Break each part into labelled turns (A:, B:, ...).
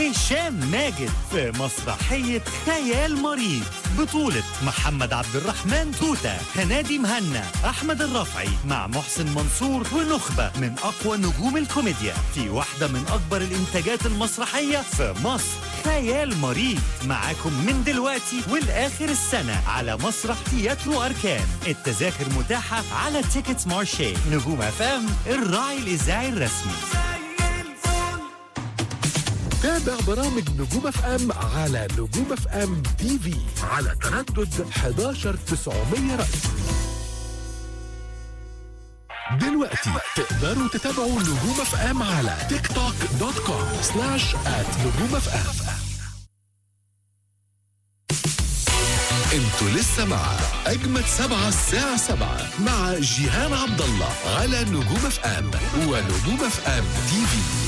A: هشام ماجد في مسرحية خيال مريض بطولة محمد عبد الرحمن توتة هنادي مهنا أحمد الرفعي مع محسن منصور ونخبة من أقوى نجوم الكوميديا في واحدة من أكبر الإنتاجات المسرحية في مصر خيال مريض معاكم من دلوقتي والآخر السنة على مسرح تياترو أركان التذاكر متاحة على تيكتس مارشي نجوم أفام الراعي الإذاعي الرسمي
B: تابع برامج نجوم اف ام على نجوم اف ام تي في على تردد 11900 رأس دلوقتي تقدروا تتابعوا نجوم اف ام على تيك توك دوت كوم سلاش ات نجوم اف ام انتوا لسه مع اجمد سبعة الساعة سبعة مع جيهان عبد الله على نجوم اف ام ونجوم اف ام تي في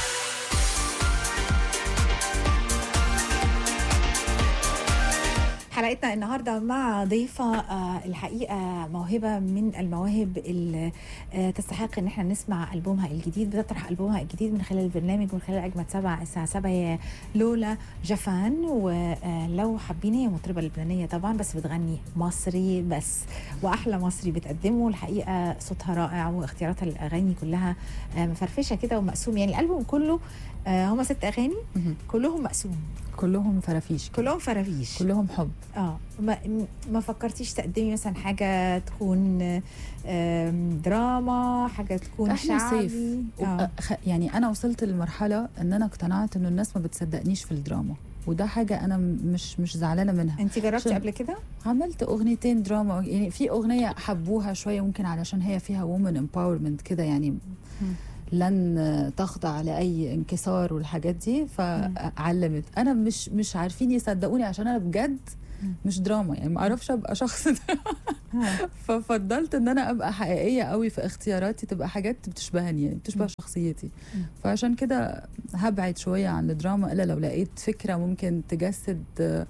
C: حلقتنا النهارده مع ضيفه آه، الحقيقه موهبه من المواهب اللي آه، تستحق ان احنا نسمع البومها الجديد بتطرح البومها الجديد من خلال البرنامج من خلال اجمد سبعة الساعه 7 هي لولا جفان ولو حابين هي مطربه لبنانيه طبعا بس بتغني مصري بس واحلى مصري بتقدمه الحقيقه صوتها رائع واختياراتها للاغاني كلها آه، مفرفشه كده ومقسوم يعني الالبوم كله آه، هما ست اغاني كلهم مقسوم
D: كلهم فرافيش كده.
C: كلهم فرافيش
D: كلهم حب
C: اه ما, ما فكرتيش تقدمي مثلا حاجه تكون آم، دراما حاجه تكون
D: احنا
C: شعبي
D: صيف
C: اه
D: وأ- خ- يعني انا وصلت لمرحله ان انا اقتنعت انه الناس ما بتصدقنيش في الدراما وده حاجه انا م- مش مش زعلانه منها
C: انت جربتي
D: عشان-
C: قبل كده
D: عملت اغنيتين دراما يعني في اغنيه حبوها شويه ممكن علشان هي فيها وومن امباورمنت كده يعني لن تخضع لاي انكسار والحاجات دي فعلمت انا مش مش عارفين يصدقوني عشان انا بجد مش دراما يعني ما اعرفش ابقى شخص ففضلت ان انا ابقى حقيقيه قوي في اختياراتي تبقى حاجات بتشبهني يعني بتشبه شخصيتي فعشان كده هبعد شويه عن الدراما الا لو لقيت فكره ممكن تجسد آه،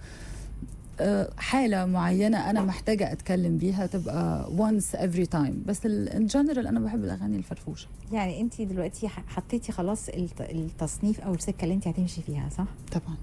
D: آه، حالة معينة أنا محتاجة أتكلم بيها تبقى once every time بس ان جنرال أنا بحب الأغاني الفرفوشة
C: يعني انت دلوقتي ح- حطيتي خلاص الت- التصنيف او السكه اللي انت هتمشي فيها صح
D: طبعا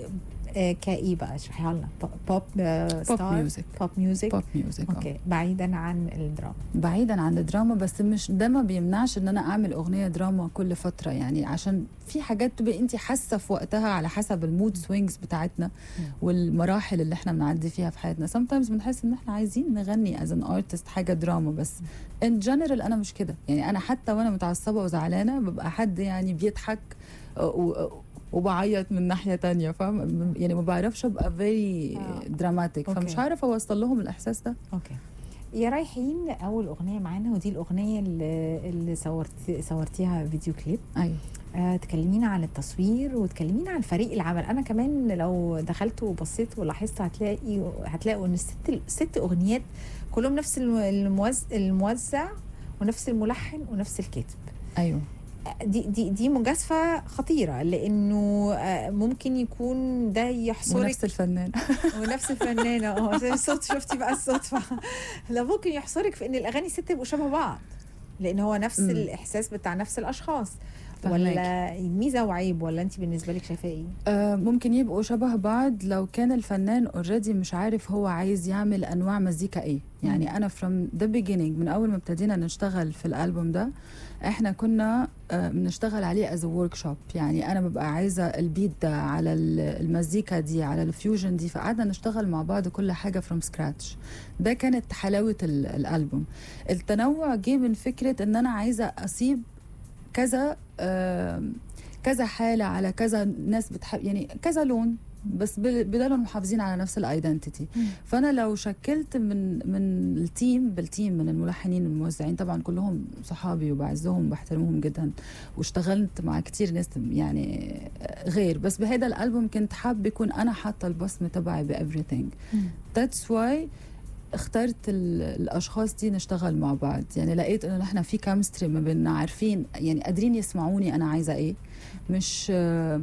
C: آه، كايه بقى اشرحيها لنا ب- بوب آه، ستار
D: ميوزك.
C: بوب ميوزك
D: بوب ميوزك آه.
C: اوكي بعيدا عن الدراما
D: بعيدا عن الدراما بس مش ده ما بيمنعش ان انا اعمل اغنيه دراما كل فتره يعني عشان في حاجات تبقى انت حاسه في وقتها على حسب المود سوينجز بتاعتنا والمراحل اللي احنا بنعدي فيها في حياتنا sometimes بنحس ان احنا عايزين نغني از ان ارتست حاجه دراما بس ان جنرال انا مش كده يعني انا حتى وانا متعصبه وزعلانه ببقى حد يعني بيضحك و- و- وبعيط من ناحيه تانية فاهم يعني ما بعرفش ابقى فيري
C: آه.
D: دراماتيك
C: أوكي.
D: فمش عارفه اوصل لهم الاحساس ده
C: اوكي يا رايحين اول اغنيه معانا ودي الاغنيه اللي, اللي صورت صورتيها فيديو كليب
D: ايوه
C: آه، تكلمينا عن التصوير وتكلمينا عن فريق العمل انا كمان لو دخلت وبصيت ولاحظت هتلاقي هتلاقوا ان الست الست اغنيات كلهم نفس الم- الموز الموزع ونفس الملحن ونفس الكاتب
D: ايوه
C: دي دي دي مجازفه خطيره لانه آه، ممكن يكون ده يحصرك
D: ونفس الفنان
C: ونفس الفنانه اه زي الصوت شفتي بقى الصدفه لا ممكن يحصرك في ان الاغاني الست يبقوا شبه بعض لان هو نفس
D: مم.
C: الاحساس بتاع نفس الاشخاص
D: فهماكي.
C: ولا ميزه وعيب ولا انت بالنسبه لك شايفاه ايه؟
D: آه، ممكن يبقوا شبه بعض لو كان الفنان اوريدي مش عارف هو عايز يعمل انواع مزيكا ايه يعني انا from the beginning من اول ما ابتدينا نشتغل في الالبوم ده احنا كنا آه، بنشتغل عليه از ورك شوب يعني انا ببقى عايزه البيت ده على ال- المزيكا دي على الفيوجن دي فقعدنا نشتغل مع بعض كل حاجه فروم سكراتش ده كانت حلاوه ال- الالبوم التنوع جه من فكره ان انا عايزه اصيب كذا آم، كذا حاله على كذا ناس بتحب يعني كذا لون بس بال- بدالهم محافظين على نفس الايدنتيتي فانا لو شكلت من من التيم بالتيم من الملحنين والموزعين طبعا كلهم صحابي وبعزهم وبحترمهم جدا واشتغلت مع كتير ناس يعني غير بس بهذا الالبوم كنت حابه يكون انا حاطه البصمه تبعي بافريثينج ذاتس واي اخترت ال- الاشخاص دي نشتغل مع بعض يعني لقيت انه نحن في كيمستري ما بيننا عارفين يعني قادرين يسمعوني انا عايزه ايه مش آه،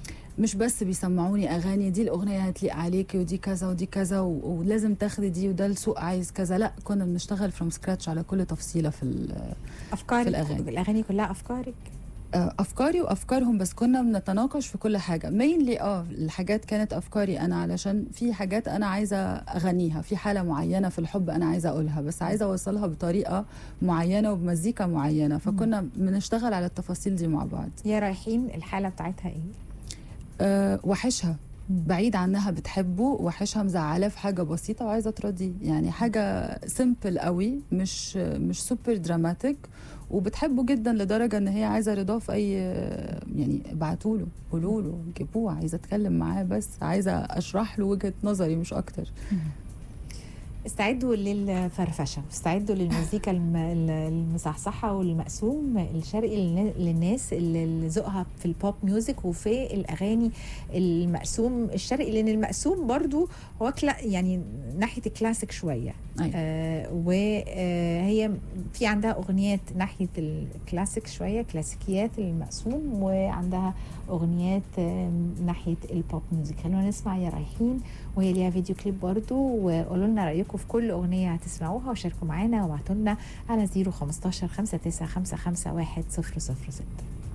D: مش بس بيسمعوني اغاني دي الاغنيه هتليق عليكي ودي كذا ودي كذا و- ولازم تاخدي دي وده السوق عايز كذا لا كنا بنشتغل فروم سكراتش على كل تفصيله في ال-
C: افكارك
D: في الأغاني.
C: الاغاني كلها افكارك
D: آه، افكاري وافكارهم بس كنا بنتناقش في كل حاجه مينلي اه الحاجات كانت افكاري انا علشان في حاجات انا عايزه اغنيها في حاله معينه في الحب انا عايزه اقولها بس عايزه اوصلها بطريقه معينه وبمزيكا معينه فكنا بنشتغل على التفاصيل دي مع بعض
C: يا رايحين الحاله بتاعتها ايه
D: أه وحشها بعيد عنها بتحبه وحشها مزعلاه في حاجه بسيطه وعايزه ترضيه يعني حاجه سيمبل قوي مش مش سوبر دراماتيك وبتحبه جدا لدرجه ان هي عايزه رضاه في اي يعني ابعتوا له قولوا له جيبوه عايزه اتكلم معاه بس عايزه اشرح له وجهه نظري مش اكتر
C: استعدوا للفرفشه استعدوا للمزيكا الم- ال- المصحصحه والمقسوم الشرقي للنا- للناس اللي ذوقها في البوب ميوزك وفي الاغاني المقسوم الشرقي لان المقسوم برضو هو كلا يعني ناحيه الكلاسيك شويه
D: أيوة.
C: آه وهي في عندها اغنيات ناحيه الكلاسيك شويه كلاسيكيات المقسوم وعندها اغنيات آه، ناحيه البوب ميوزك خلونا نسمع يا رايحين وهي ليها فيديو كليب برضو وقولوا لنا رايكم في كل اغنيه هتسمعوها وشاركوا معانا وابعتوا لنا على 015 5955 100 06